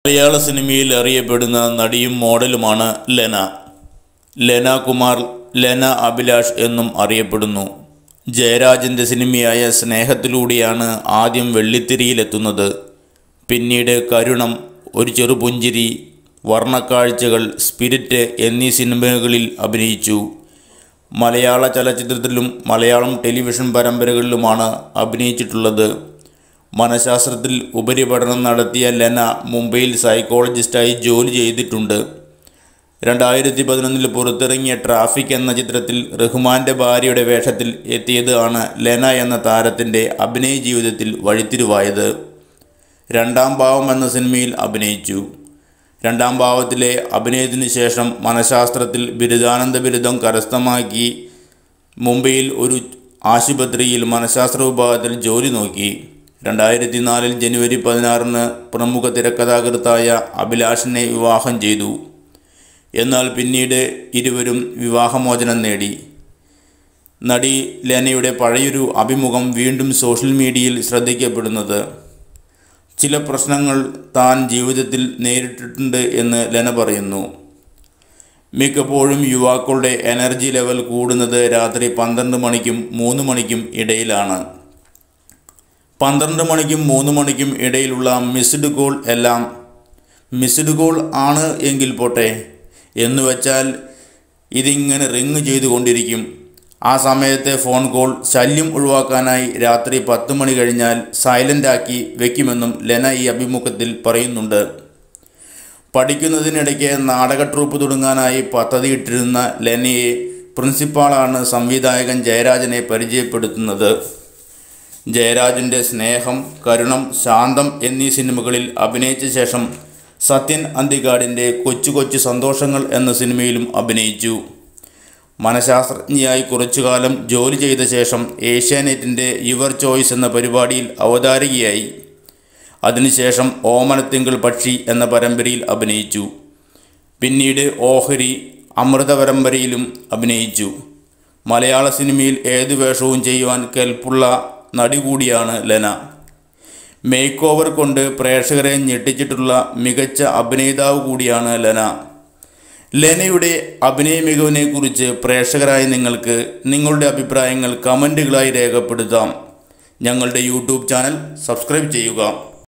മലയാള സിനിമയിൽ അറിയപ്പെടുന്ന നടിയും മോഡലുമാണ് ലെന ലെന കുമാർ ലെന അഭിലാഷ് എന്നും അറിയപ്പെടുന്നു ജയരാജൻ്റെ സിനിമയായ സ്നേഹത്തിലൂടെയാണ് ആദ്യം വെള്ളിത്തിരിയിലെത്തുന്നത് പിന്നീട് കരുണം ഒരു ചെറുപുഞ്ചിരി വർണ്ണക്കാഴ്ചകൾ സ്പിരിറ്റ് എന്നീ സിനിമകളിൽ അഭിനയിച്ചു മലയാള ചലച്ചിത്രത്തിലും മലയാളം ടെലിവിഷൻ പരമ്പരകളിലുമാണ് അഭിനയിച്ചിട്ടുള്ളത് മനഃശാസ്ത്രത്തിൽ ഉപരിപഠനം നടത്തിയ ലെന മുംബൈയിൽ സൈക്കോളജിസ്റ്റായി ജോലി ചെയ്തിട്ടുണ്ട് രണ്ടായിരത്തി പതിനൊന്നിൽ പുറത്തിറങ്ങിയ ട്രാഫിക് എന്ന ചിത്രത്തിൽ റഹ്മാന്റെ ഭാര്യയുടെ വേഷത്തിൽ എത്തിയത് ആണ് ലെന എന്ന താരത്തിൻ്റെ അഭിനയ ജീവിതത്തിൽ വഴിത്തിരിവായത് രണ്ടാം ഭാവം എന്ന സിനിമയിൽ അഭിനയിച്ചു രണ്ടാം ഭാവത്തിലെ അഭിനയത്തിനു ശേഷം മനഃശാസ്ത്രത്തിൽ ബിരുദാനന്ദ ബിരുദം കരസ്ഥമാക്കി മുംബൈയിൽ ഒരു ആശുപത്രിയിൽ മനഃശാസ്ത്ര വിഭാഗത്തിൽ ജോലി നോക്കി രണ്ടായിരത്തി നാലിൽ ജനുവരി പതിനാറിന് പ്രമുഖ തിരക്കഥാകൃത്തായ അഭിലാഷിനെ വിവാഹം ചെയ്തു എന്നാൽ പിന്നീട് ഇരുവരും വിവാഹമോചനം നേടി നടി ലെനയുടെ പഴയൊരു അഭിമുഖം വീണ്ടും സോഷ്യൽ മീഡിയയിൽ ശ്രദ്ധിക്കപ്പെടുന്നത് ചില പ്രശ്നങ്ങൾ താൻ ജീവിതത്തിൽ നേരിട്ടിട്ടുണ്ട് എന്ന് ലെന പറയുന്നു മിക്കപ്പോഴും യുവാക്കളുടെ എനർജി ലെവൽ കൂടുന്നത് രാത്രി പന്ത്രണ്ട് മണിക്കും മൂന്ന് മണിക്കും ഇടയിലാണ് പന്ത്രണ്ട് മണിക്കും മൂന്ന് മണിക്കും ഇടയിലുള്ള മിസ്ഡ് കോൾ എല്ലാം മിസ്ഡ് കോൾ ആണ് എങ്കിൽ പോട്ടെ എന്ന് വെച്ചാൽ ഇതിങ്ങനെ റിങ് ചെയ്തുകൊണ്ടിരിക്കും ആ സമയത്തെ ഫോൺ കോൾ ശല്യം ഒഴിവാക്കാനായി രാത്രി പത്ത് മണി കഴിഞ്ഞാൽ സൈലൻ്റ് ആക്കി വെക്കുമെന്നും ലെന ഈ അഭിമുഖത്തിൽ പറയുന്നുണ്ട് പഠിക്കുന്നതിനിടയ്ക്ക് നാടക ട്രൂപ്പ് തുടങ്ങാനായി പദ്ധതിയിട്ടിരുന്ന ലെനയെ പ്രിൻസിപ്പാളാണ് സംവിധായകൻ ജയരാജനെ പരിചയപ്പെടുത്തുന്നത് ജയരാജൻ്റെ സ്നേഹം കരുണം ശാന്തം എന്നീ സിനിമകളിൽ അഭിനയിച്ച ശേഷം സത്യൻ അന്തികാടിൻ്റെ കൊച്ചു കൊച്ചു സന്തോഷങ്ങൾ എന്ന സിനിമയിലും അഭിനയിച്ചു മനഃശാസ്ത്രജ്ഞയായി കുറച്ചുകാലം ജോലി ചെയ്ത ശേഷം ഏഷ്യാനെറ്റിൻ്റെ യുവർ ചോയ്സ് എന്ന പരിപാടിയിൽ അവതാരകയായി അതിനുശേഷം ഓമനത്തിങ്കൾ പക്ഷി എന്ന പരമ്പരയിൽ അഭിനയിച്ചു പിന്നീട് ഓഹരി അമൃത പരമ്പരയിലും അഭിനയിച്ചു മലയാള സിനിമയിൽ ഏതു വേഷവും ചെയ്യുവാൻ കെൽപ്പുള്ള നടി കൂടിയാണ് ലെന മേക്ക് ഓവർ കൊണ്ട് പ്രേക്ഷകരെ ഞെട്ടിച്ചിട്ടുള്ള മികച്ച അഭിനേതാവ് കൂടിയാണ് ലെന ലെനയുടെ അഭിനയ മികവിനെക്കുറിച്ച് പ്രേക്ഷകരായ നിങ്ങൾക്ക് നിങ്ങളുടെ അഭിപ്രായങ്ങൾ കമൻറ്റുകളായി രേഖപ്പെടുത്താം ഞങ്ങളുടെ യൂട്യൂബ് ചാനൽ സബ്സ്ക്രൈബ് ചെയ്യുക